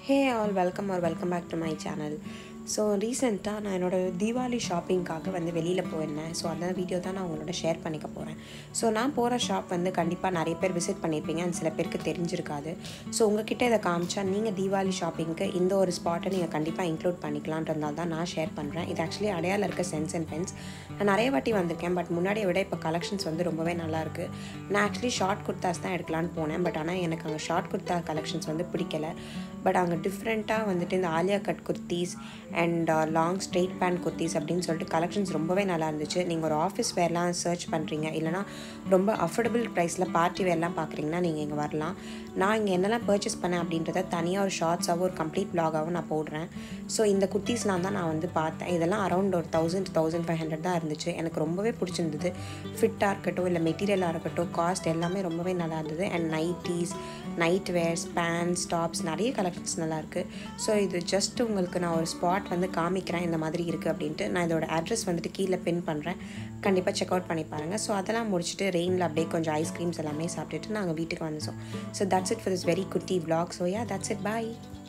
hey all welcome or welcome back to my channel so ரீசெண்டாக நான் என்னோடய தீபாவளி ஷாப்பிங்காக வந்து வெளியில் போயிருந்தேன் ஸோ அந்த வீடியோ தான் நான் உங்களோட ஷேர் பண்ணிக்க போகிறேன் ஸோ நான் போகிற ஷாப் வந்து கண்டிப்பாக நிறைய பேர் விசிட் பண்ணியிருப்பீங்க and சில பேருக்கு தெரிஞ்சிருக்காது ஸோ உங்ககிட்ட இதை காமிச்சா நீங்கள் தீபாவளி ஷாப்பிங்க்கு இந்த ஒரு ஸ்பாட்டை நீங்கள் கண்டிப்பாக இன்க்ளூட் பண்ணிக்கலான்றதால தான் நான் ஷேர் பண்ணுறேன் இது ஆக்சுவலி அடையாள இருக்க சென்ஸ் அண்ட் பென்ஸ் நான் நிறைய வாட்டி வந்திருக்கேன் பட் முன்னாடியை விட இப்போ கலெக்ஷன்ஸ் வந்து ரொம்பவே நல்லாயிருக்கு நான் ஆக்சுவலி ஷார்ட் குர்த்தாஸ் தான் எடுக்கலான்னு போனேன் பட் ஆனால் எனக்கு அங்கே ஷார்ட் குர்த்தா கலெக்ஷன்ஸ் வந்து பிடிக்கல பட் அங்கே டிஃப்ரெண்ட்டாக வந்துட்டு இந்த Alia cut kurtis and long straight pant kurtis அப்படின்னு சொல்லிட்டு கலெக்ஷன்ஸ் ரொம்பவே நல்லா இருந்துச்சு நீங்கள் ஒரு ஆஃபீஸ் வேர்லாம் சர்ச் பண்ணுறீங்க இல்லைனா ரொம்ப அஃபோர்டபுள் ப்ரைஸில் பார்ட்டி வேர்லாம் பார்க்குறீங்கன்னா நீங்கள் இங்கே வரலாம் நான் இங்கே என்னெல்லாம் பர்ச்சேஸ் பண்ணேன் அப்படின்றத தனியாக ஒரு ஷார்ட்ஸாகவும் ஒரு கம்ப்ளீட் ப்ளாகாகவும் நான் போடுறேன் ஸோ இந்த குர்த்திஸ்லாம் தான் நான் வந்து பார்த்தேன் இதெல்லாம் அரௌண்ட் ஒரு தௌசண்ட் தௌசண்ட் ஃபைவ் ஹண்ட்ரட் தான் இருந்துச்சு எனக்கு ரொம்பவே பிடிச்சிருந்தது ஃபிட்டாக இருக்கட்டும் இல்லை மெட்டீரியலாக இருக்கட்டும் காஸ்ட் எல்லாமே ரொம்பவே நல்லா இருந்தது and nighties night wears pants tops நிறைய கலெக்ஷன்ஸ் நல்லாயிருக்கு ஸோ இது ஜஸ்ட் உங்களுக்கு நான் ஒரு ஸ்பாட் வந்து காமிக்கிறேன் இந்த மாதிரி இருக்குது அப்படின்ட்டு நான் இதோட அட்ரஸ் வந்துட்டு கீழே பின் பண்ணுறேன் கண்டிப்பாக செக் அவுட் பண்ணி பாருங்கள் ஸோ அதெல்லாம் முடிச்சுட்டு ரெயினில் அப்படியே கொஞ்சம் ஐஸ்கிரீம்ஸ் எல்லாமே சாப்பிட்டுட்டு நாங்கள் வீட்டுக்கு வந்துச்சோம் so that's it for this very குட்டி vlog so yeah that's it bye